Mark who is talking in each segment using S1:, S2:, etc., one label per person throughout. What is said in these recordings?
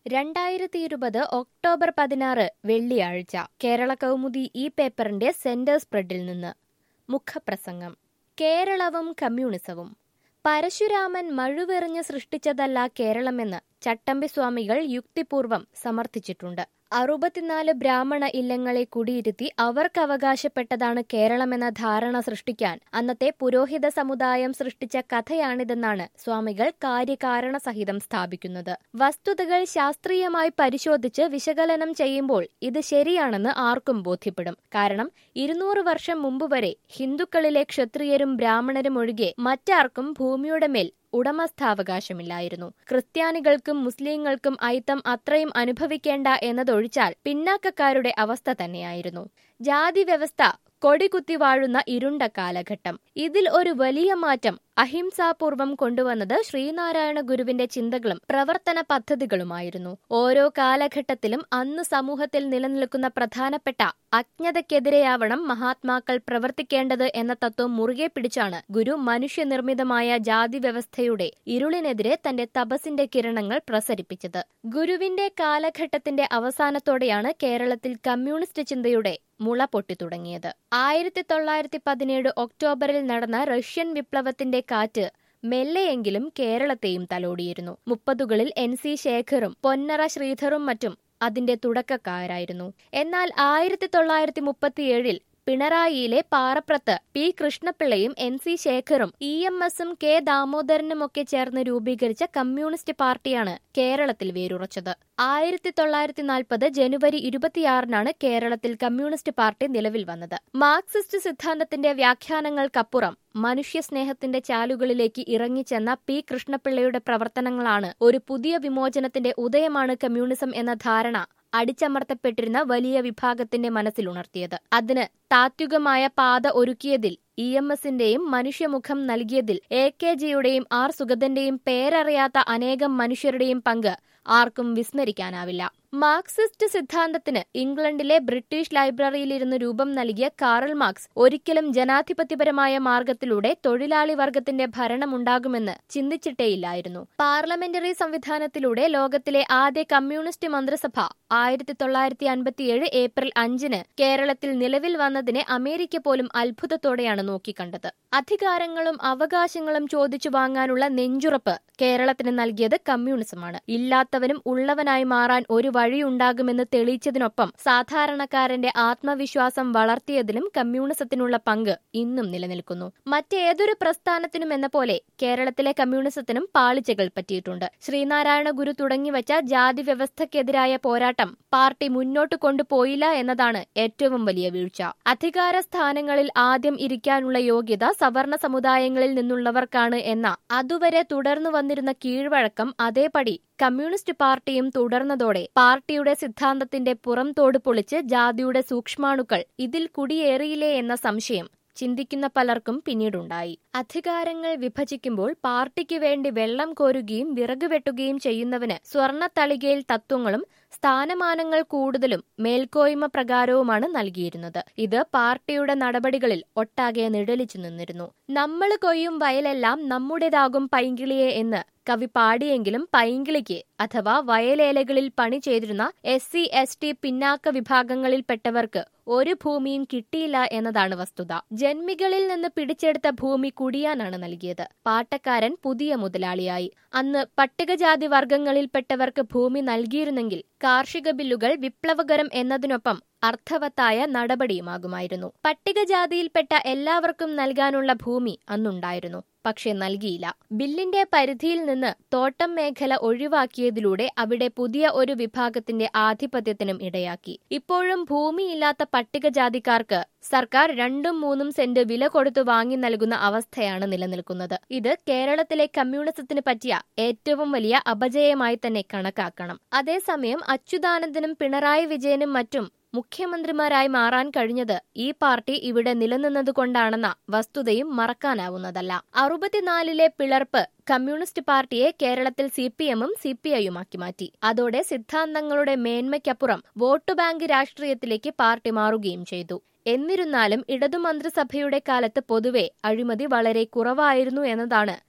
S1: രണ്ടായിരത്തി ഇരുപത് ഒക്ടോബർ പതിനാറ് വെള്ളിയാഴ്ച കേരള കൗമുദി ഈ പേപ്പറിന്റെ സെന്റർ സ്പ്രെഡിൽ നിന്ന് മുഖപ്രസംഗം കേരളവും കമ്മ്യൂണിസവും പരശുരാമൻ മഴുവെറിഞ്ഞ് സൃഷ്ടിച്ചതല്ല കേരളമെന്ന് ചട്ടമ്പി സ്വാമികൾ യുക്തിപൂർവം സമർത്ഥിച്ചിട്ടുണ്ട് അറുപത്തിനാല് ബ്രാഹ്മണ ഇല്ലങ്ങളെ കുടിയിരുത്തി അവർക്ക് അവകാശപ്പെട്ടതാണ് കേരളമെന്ന ധാരണ സൃഷ്ടിക്കാൻ അന്നത്തെ പുരോഹിത സമുദായം സൃഷ്ടിച്ച കഥയാണിതെന്നാണ് സ്വാമികൾ കാര്യകാരണ സഹിതം സ്ഥാപിക്കുന്നത് വസ്തുതകൾ ശാസ്ത്രീയമായി പരിശോധിച്ച് വിശകലനം ചെയ്യുമ്പോൾ ഇത് ശരിയാണെന്ന് ആർക്കും ബോധ്യപ്പെടും കാരണം ഇരുന്നൂറ് വർഷം മുമ്പ് വരെ ഹിന്ദുക്കളിലെ ക്ഷത്രിയരും ബ്രാഹ്മണരും ഒഴികെ മറ്റാർക്കും ഭൂമിയുടെ മേൽ ഉടമസ്ഥാവകാശമില്ലായിരുന്നു ക്രിസ്ത്യാനികൾക്കും മുസ്ലിങ്ങൾക്കും അയിത്തം അത്രയും അനുഭവിക്കേണ്ട എന്നതൊഴിച്ചാൽ പിന്നാക്കക്കാരുടെ അവസ്ഥ തന്നെയായിരുന്നു ജാതി വ്യവസ്ഥ കൊടികുത്തി വാഴുന്ന ഇരുണ്ട കാലഘട്ടം ഇതിൽ ഒരു വലിയ മാറ്റം അഹിംസാപൂർവം കൊണ്ടുവന്നത് ശ്രീനാരായണ ഗുരുവിന്റെ ചിന്തകളും പ്രവർത്തന പദ്ധതികളുമായിരുന്നു ഓരോ കാലഘട്ടത്തിലും അന്ന് സമൂഹത്തിൽ നിലനിൽക്കുന്ന പ്രധാനപ്പെട്ട അജ്ഞതയ്ക്കെതിരെയാവണം മഹാത്മാക്കൾ പ്രവർത്തിക്കേണ്ടത് എന്ന തത്വം മുറുകെ പിടിച്ചാണ് ഗുരു മനുഷ്യനിർമ്മിതമായ ജാതി വ്യവസ്ഥയുടെ ഇരുളിനെതിരെ തന്റെ തപസിന്റെ കിരണങ്ങൾ പ്രസരിപ്പിച്ചത് ഗുരുവിന്റെ കാലഘട്ടത്തിന്റെ അവസാനത്തോടെയാണ് കേരളത്തിൽ കമ്മ്യൂണിസ്റ്റ് ചിന്തയുടെ മുള പൊട്ടി തുടങ്ങിയത് ആയിരത്തി തൊള്ളായിരത്തി പതിനേഴ് ഒക്ടോബറിൽ നടന്ന റഷ്യൻ വിപ്ലവത്തിന്റെ കാറ്റ് മെല്ലെയെങ്കിലും കേരളത്തെയും തലോടിയിരുന്നു മുപ്പതുകളിൽ എൻ സി ശേഖറും പൊന്നറ ശ്രീധറും മറ്റും അതിന്റെ തുടക്കക്കാരായിരുന്നു എന്നാൽ ആയിരത്തി തൊള്ളായിരത്തി മുപ്പത്തിയേഴിൽ പിണറായിയിലെ പാറപ്രത്ത് പി കൃഷ്ണപിള്ളയും എൻ സി ശേഖറും ഇ എം എസും കെ ദാമോദരനുമൊക്കെ ചേർന്ന് രൂപീകരിച്ച കമ്മ്യൂണിസ്റ്റ് പാർട്ടിയാണ് കേരളത്തിൽ വേരുറച്ചത് ആയിരത്തി തൊള്ളായിരത്തി നാൽപ്പത് ജനുവരി ഇരുപത്തിയാറിനാണ് കേരളത്തിൽ കമ്മ്യൂണിസ്റ്റ് പാർട്ടി നിലവിൽ വന്നത് മാർക്സിസ്റ്റ് സിദ്ധാന്തത്തിന്റെ വ്യാഖ്യാനങ്ങൾക്കപ്പുറം മനുഷ്യസ്നേഹത്തിന്റെ ചാലുകളിലേക്ക് ഇറങ്ങിച്ചെന്ന പി കൃഷ്ണപിള്ളയുടെ പ്രവർത്തനങ്ങളാണ് ഒരു പുതിയ വിമോചനത്തിന്റെ ഉദയമാണ് കമ്മ്യൂണിസം എന്ന ധാരണ അടിച്ചമർത്തപ്പെട്ടിരുന്ന വലിയ വിഭാഗത്തിന്റെ മനസ്സിലുണർത്തിയത് അതിന് താത്വികമായ പാത ഒരുക്കിയതിൽ ഇ എം എസിന്റെയും മനുഷ്യമുഖം നൽകിയതിൽ എ കെ ജിയുടെയും ആർ സുഗതന്റെയും പേരറിയാത്ത അനേകം മനുഷ്യരുടെയും പങ്ക് ആർക്കും വിസ്മരിക്കാനാവില്ല മാർക്സിസ്റ്റ് സിദ്ധാന്തത്തിന് ഇംഗ്ലണ്ടിലെ ബ്രിട്ടീഷ് ലൈബ്രറിയിലിരുന്ന് രൂപം നൽകിയ കാറൽ മാർക്സ് ഒരിക്കലും ജനാധിപത്യപരമായ മാർഗത്തിലൂടെ തൊഴിലാളി വർഗത്തിന്റെ ഭരണമുണ്ടാകുമെന്ന് ചിന്തിച്ചിട്ടേയില്ലായിരുന്നു പാർലമെന്ററി സംവിധാനത്തിലൂടെ ലോകത്തിലെ ആദ്യ കമ്മ്യൂണിസ്റ്റ് മന്ത്രിസഭ ആയിരത്തി തൊള്ളായിരത്തി അൻപത്തിയേഴ് ഏപ്രിൽ അഞ്ചിന് കേരളത്തിൽ നിലവിൽ വന്നതിനെ അമേരിക്ക പോലും അത്ഭുതത്തോടെയാണ് നോക്കിക്കണ്ടത് അധികാരങ്ങളും അവകാശങ്ങളും ചോദിച്ചു വാങ്ങാനുള്ള നെഞ്ചുറപ്പ് കേരളത്തിന് നൽകിയത് കമ്മ്യൂണിസമാണ് ഇല്ലാത്തവനും ഉള്ളവനായി മാറാൻ ഒരു വഴിയുണ്ടാകുമെന്ന് തെളിയിച്ചതിനൊപ്പം സാധാരണക്കാരന്റെ ആത്മവിശ്വാസം വളർത്തിയതിലും കമ്മ്യൂണിസത്തിനുള്ള പങ്ക് ഇന്നും നിലനിൽക്കുന്നു മറ്റേതൊരു പ്രസ്ഥാനത്തിനും എന്ന പോലെ കേരളത്തിലെ കമ്മ്യൂണിസത്തിനും പാളിച്ചകൾ പറ്റിയിട്ടുണ്ട് ശ്രീനാരായണ ഗുരു തുടങ്ങിവച്ച ജാതി വ്യവസ്ഥക്കെതിരായ പോരാട്ടം പാർട്ടി മുന്നോട്ട് കൊണ്ടുപോയില്ല എന്നതാണ് ഏറ്റവും വലിയ വീഴ്ച അധികാര സ്ഥാനങ്ങളിൽ ആദ്യം ഇരിക്കാനുള്ള യോഗ്യത സവർണ സമുദായങ്ങളിൽ നിന്നുള്ളവർക്കാണ് എന്ന അതുവരെ തുടർന്നു വന്നിരുന്ന കീഴ്വഴക്കം അതേപടി കമ്മ്യൂണിസ്റ്റ് പാർട്ടിയും തുടർന്നതോടെ പാർട്ടിയുടെ സിദ്ധാന്തത്തിന്റെ പുറംതോട് പൊളിച്ച് ജാതിയുടെ സൂക്ഷ്മാണുക്കൾ ഇതിൽ കുടിയേറിയില്ലേ എന്ന സംശയം ചിന്തിക്കുന്ന പലർക്കും പിന്നീടുണ്ടായി അധികാരങ്ങൾ വിഭജിക്കുമ്പോൾ പാർട്ടിക്ക് വേണ്ടി വെള്ളം കോരുകയും വിറക് വെട്ടുകയും ചെയ്യുന്നവന് സ്വർണ തളികയിൽ തത്വങ്ങളും സ്ഥാനമാനങ്ങൾ കൂടുതലും മേൽക്കോയ്മ പ്രകാരവുമാണ് നൽകിയിരുന്നത് ഇത് പാർട്ടിയുടെ നടപടികളിൽ ഒട്ടാകെ നിഴലിച്ചു നിന്നിരുന്നു നമ്മൾ കൊയ്യും വയലെല്ലാം നമ്മുടേതാകും പൈങ്കിളിയെ എന്ന് കവി പാടിയെങ്കിലും പൈങ്കിളിക്ക് അഥവാ വയലേലകളിൽ പണി ചെയ്തിരുന്ന എസ് സി എസ് ടി പിന്നാക്ക വിഭാഗങ്ങളിൽപ്പെട്ടവർക്ക് ഒരു ഭൂമിയും കിട്ടിയില്ല എന്നതാണ് വസ്തുത ജന്മികളിൽ നിന്ന് പിടിച്ചെടുത്ത ഭൂമി കുടിയാനാണ് നൽകിയത് പാട്ടക്കാരൻ പുതിയ മുതലാളിയായി അന്ന് പട്ടികജാതി വർഗങ്ങളിൽപ്പെട്ടവർക്ക് ഭൂമി നൽകിയിരുന്നെങ്കിൽ കാർഷിക ബില്ലുകൾ വിപ്ലവകരം എന്നതിനൊപ്പം അർത്ഥവത്തായ നടപടിയുമാകുമായിരുന്നു പട്ടികജാതിയിൽപ്പെട്ട എല്ലാവർക്കും നൽകാനുള്ള ഭൂമി അന്നുണ്ടായിരുന്നു പക്ഷെ നൽകിയില്ല ബില്ലിന്റെ പരിധിയിൽ നിന്ന് തോട്ടം മേഖല ഒഴിവാക്കിയതിലൂടെ അവിടെ പുതിയ ഒരു വിഭാഗത്തിന്റെ ആധിപത്യത്തിനും ഇടയാക്കി ഇപ്പോഴും ഭൂമിയില്ലാത്ത പട്ടികജാതിക്കാർക്ക് സർക്കാർ രണ്ടും മൂന്നും സെന്റ് വില കൊടുത്തു വാങ്ങി നൽകുന്ന അവസ്ഥയാണ് നിലനിൽക്കുന്നത് ഇത് കേരളത്തിലെ കമ്മ്യൂണിസത്തിന് പറ്റിയ ഏറ്റവും വലിയ അപജയമായി തന്നെ കണക്കാക്കണം അതേസമയം അച്യുതാനന്ദനും പിണറായി വിജയനും മറ്റും മുഖ്യമന്ത്രിമാരായി മാറാൻ കഴിഞ്ഞത് ഈ പാർട്ടി ഇവിടെ നിലനിന്നതുകൊണ്ടാണെന്ന വസ്തുതയും മറക്കാനാവുന്നതല്ല അറുപത്തിനാലിലെ പിളർപ്പ് കമ്മ്യൂണിസ്റ്റ് പാർട്ടിയെ കേരളത്തിൽ സി പി എമ്മും സി പി ഐയുമാക്കി മാറ്റി അതോടെ സിദ്ധാന്തങ്ങളുടെ മേന്മയ്ക്കപ്പുറം വോട്ട് ബാങ്ക് രാഷ്ട്രീയത്തിലേക്ക് പാർട്ടി മാറുകയും ചെയ്തു എന്നിരുന്നാലും ഇടതുമന്ത്രിസഭയുടെ കാലത്ത് പൊതുവെ അഴിമതി വളരെ കുറവായിരുന്നു എന്നതാണ്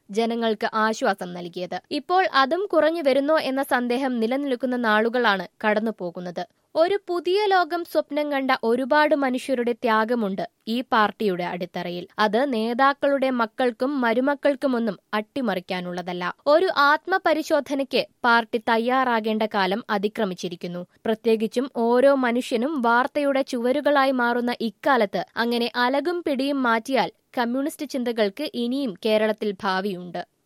S1: ജനങ്ങൾക്ക് ആശ്വാസം നൽകിയത് ഇപ്പോൾ അതും കുറഞ്ഞു വരുന്നോ എന്ന സന്ദേഹം നിലനിൽക്കുന്ന നാളുകളാണ് കടന്നുപോകുന്നത് ഒരു പുതിയ ലോകം സ്വപ്നം കണ്ട ഒരുപാട് മനുഷ്യരുടെ ത്യാഗമുണ്ട് ഈ പാർട്ടിയുടെ അടിത്തറയിൽ അത് നേതാക്കളുടെ മക്കൾക്കും മരുമക്കൾക്കുമൊന്നും അട്ടിമറിക്കാനുള്ളതല്ല ഒരു ആത്മപരിശോധനയ്ക്ക് പാർട്ടി തയ്യാറാകേണ്ട കാലം അതിക്രമിച്ചിരിക്കുന്നു പ്രത്യേകിച്ചും ഓരോ മനുഷ്യനും വാർത്തയുടെ ചുവരുകളായി മാറുന്ന ഇക്കാലത്ത് അങ്ങനെ അലകും പിടിയും മാറ്റിയാൽ കമ്മ്യൂണിസ്റ്റ് ചിന്തകൾക്ക് ഇനിയും കേരളത്തിൽ ഭാവിയുണ്ട്